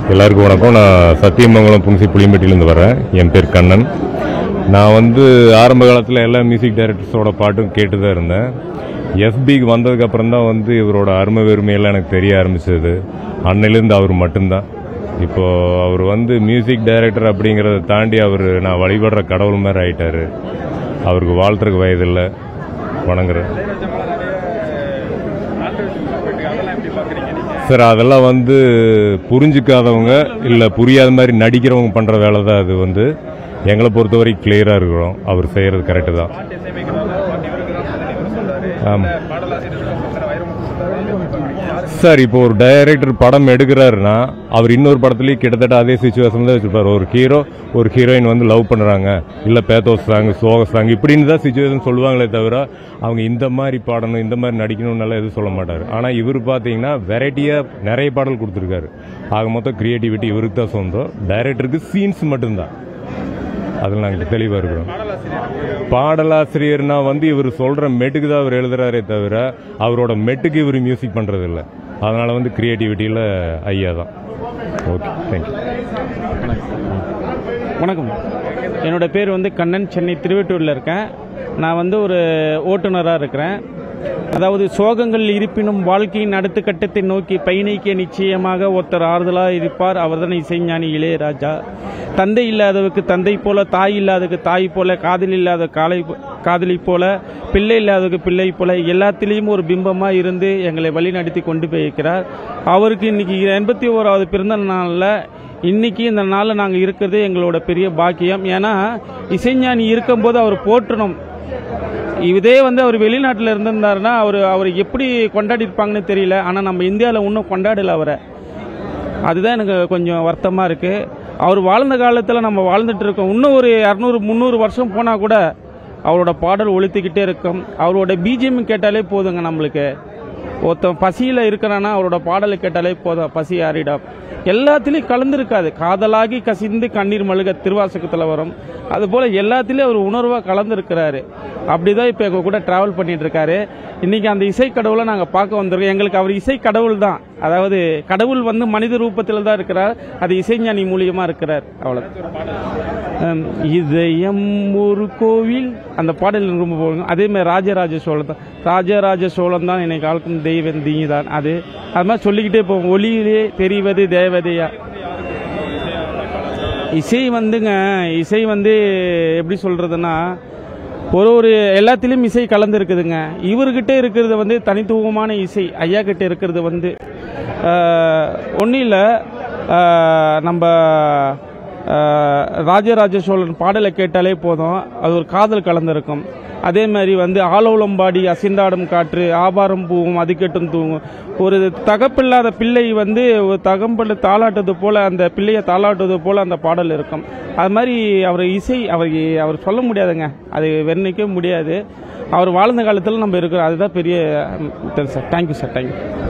எல்லாருக்கும் வணக்கம் நான் சத்தியமங்கலம் புன்சி புளியம்பட்டியிலேருந்து வரேன் என் பேர் கண்ணன் நான் வந்து ஆரம்ப காலத்தில் எல்லா மியூசிக் டைரக்டர்ஸோட பாட்டும் கேட்டு தான் இருந்தேன் எஃபிக்கு வந்ததுக்கு அப்புறம் தான் வந்து இவரோட அருமை வெறுமையெல்லாம் எனக்கு தெரிய ஆரம்பிச்சது அன்னையிலேருந்து அவர் மட்டும்தான் இப்போ அவர் வந்து மியூசிக் டைரக்டர் அப்படிங்கிறத தாண்டி அவர் நான் வழிபடுற கடவுள் மாதிரி ஆயிட்டாரு அவருக்கு வாழ்த்துறதுக்கு வயதில்லை வணங்குறேன் சார் அதெல்லாம் வந்து புரிஞ்சுக்காதவங்க இல்லை புரியாத மாதிரி நடிக்கிறவங்க பண்ணுற வேலை தான் அது வந்து எங்களை பொறுத்த வரைக்கும் கிளியராக இருக்கிறோம் அவர் செய்கிறது கரெக்டு தான் ஆமாம் சார் இப்போ ஒரு டைரக்டர் படம் எடுக்கிறாருன்னா அவர் இன்னொரு படத்துலயும் கிட்டத்தட்ட அதே சுச்சுவேஷன் தான் வச்சிருப்பாரு ஒரு ஹீரோ ஒரு ஹீரோயின் வந்து லவ் பண்றாங்க இல்ல பேத்தோஸ் சாங் சோக சாங் இப்படின்னு தான் சுச்சுவேஷன் சொல்லுவாங்களே தவிர அவங்க இந்த மாதிரி பாடணும் இந்த மாதிரி நடிக்கணும்னால எதுவும் சொல்ல மாட்டாரு ஆனா இவர் பாத்தீங்கன்னா வெரைட்டியா நிறைய பாடல் கொடுத்துருக்காரு ஆக மொத்தம் கிரியேட்டிவிட்டி இவருக்கு தான் சொந்தம் டைரக்டருக்கு சீன்ஸ் மட்டும்தான் அதில் நாங்கள் தெளிவாக இருக்கிறோம் பாடலாசிரியர்னா வந்து இவர் சொல்ற மெட்டுக்கு தான் அவர் எழுதுறாரே தவிர அவரோட மெட்டுக்கு இவர் மியூசிக் பண்றது இல்ல அதனால வந்து கிரியேட்டிவிட்டியில் ஐயா தான் ஓகே தேங்க்யூ வணக்கம் என்னோட பேர் வந்து கண்ணன் சென்னை திருவெட்டூரில் இருக்கேன் நான் வந்து ஒரு ஓட்டுநராக இருக்கிறேன் அதாவது சோகங்கள் இருப்பினும் வாழ்க்கையின் அடுத்த கட்டத்தை நோக்கி பயணிக்க நிச்சயமாக ஒருத்தர் ஆறுதலாக இருப்பார் அவர்தான் இசைஞானி இளையராஜா தந்தை இல்லாதவருக்கு தந்தை போல தாய் இல்லாதவருக்கு தாய் போல காதல் இல்லாத காலை காதலி போல பிள்ளை இல்லாதவருக்கு பிள்ளை போல எல்லாத்திலையும் ஒரு பிம்பமாக இருந்து எங்களை வழி நடத்தி கொண்டு போயிருக்கிறார் அவருக்கு இன்னைக்கு எண்பத்தி ஓராவது பிறந்த நாளில் இன்னைக்கு இந்த நாளில் நாங்கள் இருக்கிறது எங்களோட பெரிய பாக்கியம் ஏன்னா இசைஞானி இருக்கும்போது அவர் போற்றணும் இதே வந்து அவர் வெளிநாட்டில் இருந்திருந்தாருன்னா அவர் அவர் எப்படி கொண்டாடி இருப்பாங்கன்னு தெரியல ஆனால் நம்ம இந்தியாவில் இன்னும் கொண்டாடல அவரை அதுதான் எனக்கு கொஞ்சம் வருத்தமாக இருக்குது அவர் வாழ்ந்த காலத்தில் நம்ம வாழ்ந்துட்டு இருக்கோம் இன்னும் ஒரு இரநூறு முந்நூறு வருஷம் போனால் கூட அவரோட பாடல் ஒழித்துக்கிட்டே இருக்கும் அவரோட பிஜிஎம் கேட்டாலே போதுங்க நம்மளுக்கு ஒருத்தன் பசியில் இருக்கிறான்னா அவரோட பாடலை கேட்டாலே போதும் பசி ஆறிடும் எல்லாத்துலேயும் கலந்துருக்காது காதலாகி கசிந்து கண்ணீர் மழுக திருவாசகத்தில் வரும் அதுபோல் எல்லாத்துலேயும் அவர் உணர்வாக கலந்துருக்கிறாரு அப்படிதான் இப்போ எங்கள் கூட ட்ராவல் பண்ணிட்டு இருக்காரு இன்னைக்கு அந்த இசை கடவுளை நாங்கள் பார்க்க வந்திருக்கோம் எங்களுக்கு அவர் இசை கடவுள் தான் அதாவது கடவுள் வந்து மனித ரூபத்தில் தான் இருக்கிறார் அது இசைஞானி மூலியமாக இருக்கிறார் அவ்வளோ ஹம், இதயம் ஒரு கோவில் அந்த பாடல் எனக்கு ரொம்ப பிடிக்கும் அதே மாதிரி ராஜராஜ சோழன் தான் ராஜராஜ சோழன் தான் என்னை காக்கும் தெய்வம் தீங்கி தான் அது அது மாதிரி சொல்லிக்கிட்டே போவோம் ஒளியிலே தெரிவது தேவதையா இசை வந்துங்க இசை வந்து எப்படி சொல்றதுன்னா ஒரு ஒரு எல்லாத்திலும் இசை கலந்து இருக்குதுங்க இவர்கிட்ட இருக்கிறது வந்து தனித்துவமான இசை ஐயா கிட்ட இருக்கிறது வந்து ஒன்றும் இல்லை நம்ம ஆஹ், ராஜராஜ சோழன் பாடலை கேட்டாலே போதும் அது ஒரு காதல் கலந்திருக்கும் அதே மாதிரி வந்து ஆலோலம்பாடி அசிந்தாடும் காற்று ஆபாரம் பூவும் அதுக்கெட்டும் தூங்கும் ஒரு தகப்பில்லாத பிள்ளை வந்து ஒரு தகம்பல் தாளாட்டுறது போல அந்த பிள்ளையை தாளாட்டுவது போல அந்த பாடல் இருக்கும் அது மாதிரி அவர் இசை அவர் அவர் சொல்ல முடியாதுங்க அது வர்ணிக்க முடியாது அவர் வாழ்ந்த காலத்தில் நம்ம இருக்கிறோம் அதுதான் பெரிய சார் தேங்க்யூ சார் தேங்க்யூ